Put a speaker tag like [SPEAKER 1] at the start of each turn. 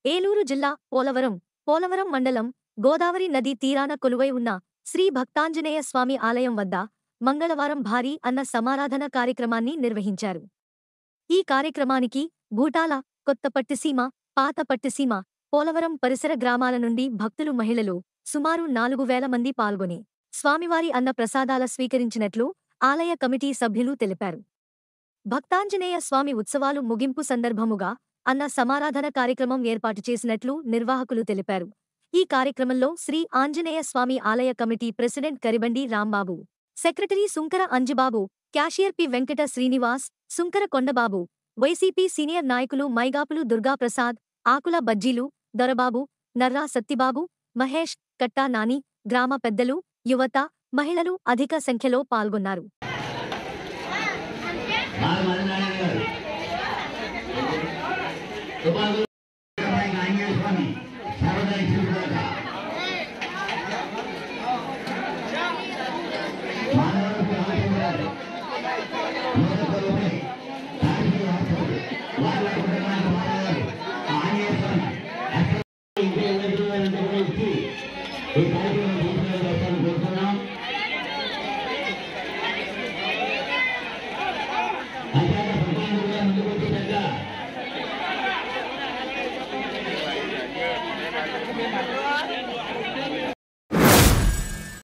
[SPEAKER 1] ఏలూరు జిల్లా పోలవరం పోలవరం మండలం గోదావరి నదీ తీరాన కొలువై ఉన్న శ్రీ భక్తాంజనేయ స్వామి ఆలయం వద్ద మంగళవారం భారీ అన్న సమారాధన కార్యక్రమాన్ని నిర్వహించారు ఈ కార్యక్రమానికి గూటాల కొత్త పట్టిసీమ పాత పట్టిసీమ పోలవరం పరిసర గ్రామాల నుండి భక్తులు మహిళలు సుమారు నాలుగు వేల మంది పాల్గొని స్వామివారి అన్న ప్రసాదాల స్వీకరించినట్లు ఆలయ కమిటీ సభ్యులు తెలిపారు భక్తాంజనేయ స్వామి ఉత్సవాలు ముగింపు సందర్భముగా అన్న సమారాధన కార్యక్రమం ఏర్పాటు చేసినట్లు నిర్వాహకులు తెలిపారు ఈ కార్యక్రమంలో శ్రీ ఆంజనేయ స్వామి ఆలయ committee president Karibandi Rambabu secretary Sunkara Anjibabu cashier P Venkata Srinivas Sunkara Kondababu YCP senior నాయకులు మైగాపులు దుర్గాప్రసాద్ ఆకుల బజ్జీలు దొరబాబు నర్రా సత్తిబాబు మహేష్ కట్టా నాని గ్రామ పెద్దలు యువత మహిళలు అధిక సంఖ్యలో పాల్గొన్నారు
[SPEAKER 2] బాగా మరణారాయణ గారు తుపాకు పైన ఆంజనేయ స్వామి సర్వదా ఇచ్చుగాక మానవులకు రామచంద్రాలు మూలకొలుపై కాశీ వాసుడు వాళ్ళ కుటుంబానికి మానవారు ఆంజనేయ స్వామి అష్టం ఇంటి ఎదురు ఇచ్చి ఈ కార్యక్రమం తీసుకుని కోరుతున్నాం అంతేకాక భగవాన్ కూడా ముందుకు వచ్చినట్ల